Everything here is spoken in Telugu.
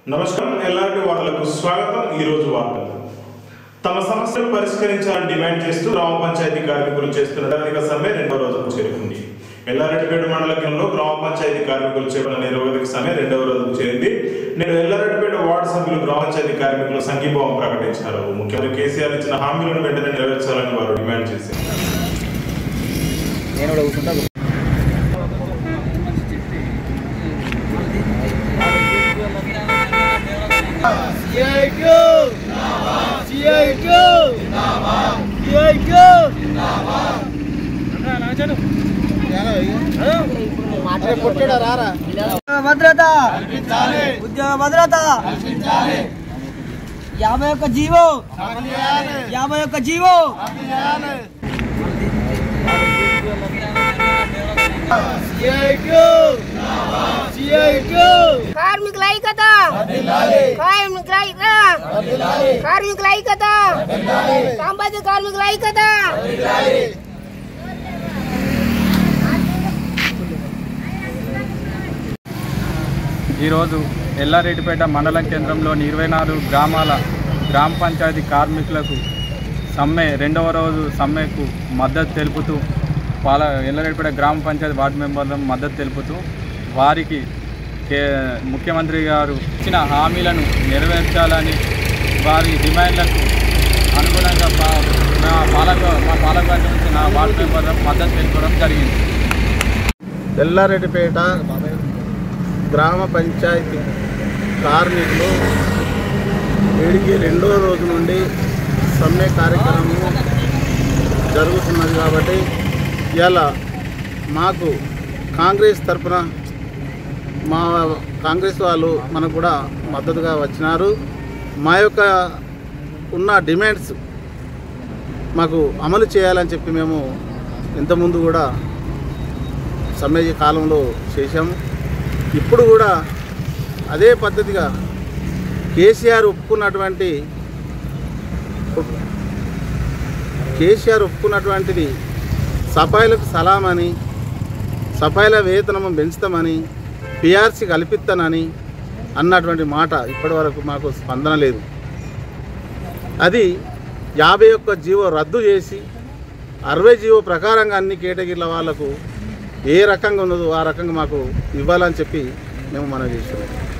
నమస్కారం ఎల్లాంటి వార్తలకు స్వాగతం ఈ రోజు వార్తలు తమ సమస్యలు పరిష్కరించాలని డిమాండ్ చేస్తూ గ్రామ పంచాయతీ కార్మికులు చేస్తున్న నిరవధిక సమ్మె రెండో రోజుకు చేరుకుంది ఎల్లారెడ్డిపేట మండల కేంద్రంలో గ్రామ పంచాయతీ కార్మికులు చేపట్టిన నిరవధిక సమ్మె రెండవ రోజుకు చేరింది నేడు ఎల్లారెడ్డిపేట వార్డు సభ్యులు గ్రామ పంచాయతీ కార్మికులు సంఘీభావం ప్రకటించారు ముఖ్యమంత్రి కేసీఆర్ ఇచ్చిన హామీలను వెంటనే నెరవేర్చాలని వారు డిమాండ్ చేశారు నేను కూడా కూర్చుంటా భద్రత ఉద్యోగ భద్రత యాభై ఒక్క జీవో యాభై ఒక్క జీవో కార్మికుల ఐక్యత కార్మికుల ఐక్యత కార్మికుల ఐక్యత సాంబాజిక కార్మికుల ఐక్యత ఈరోజు ఎల్లారెడ్డిపేట మండలం కేంద్రంలోని ఇరవై నాలుగు గ్రామాల గ్రామ పంచాయతీ కార్మికులకు సమ్మె రెండవ రోజు సమ్మెకు మద్దతు తెలుపుతూ పాల ఎల్లారెడ్డిపేట గ్రామ పంచాయతీ వార్డు మెంబర్లను మద్దతు తెలుపుతూ వారికి కే ముఖ్యమంత్రి గారు ఇచ్చిన హామీలను నెరవేర్చాలని వారి డిమాండ్లకు అనుగుణంగా పా- మా పాలక మా పాలకవర్గం నుంచి నా వార్డు మెంబర్లకు మద్దతు తెలుపడం జరిగింది ఎల్లారెడ్డిపేట గ్రామ పంచాయతీ కార్మికులు వేడికి రెండో రోజు నుండి సమ్మె కార్యక్రమం జరుగుతున్నది కాబట్టి ఇలా మాకు కాంగ్రెస్ తరపున మా కాంగ్రెస్ వాళ్ళు మనకు కూడా మద్దతుగా వచ్చినారు మా యొక్క ఉన్న డిమాండ్స్ మాకు అమలు చేయాలని చెప్పి మేము ఇంతకుముందు కూడా సమ్మె కాలంలో చేశాము ఇప్పుడు కూడా అదే పద్ధతిగా కేసీఆర్ ఒప్పుకున్నటువంటి కేసీఆర్ ఒప్పుకున్నటువంటిది సఫాయిలకు సలాం అని సఫాయిల వేతనము పెంచుతామని పిఆర్సీ కల్పిస్తానని అన్నటువంటి మాట ఇప్పటి వరకు మాకు స్పందన లేదు అది యాభై ఒక్క జీవో రద్దు చేసి అరవై జీవో ప్రకారంగా అన్ని కేటగిరీల వాళ్లకు ఏ రకంగా ఉన్నదో ఆ రకంగా మాకు ఇవ్వాలని చెప్పి మేము మనం చేస్తున్నాం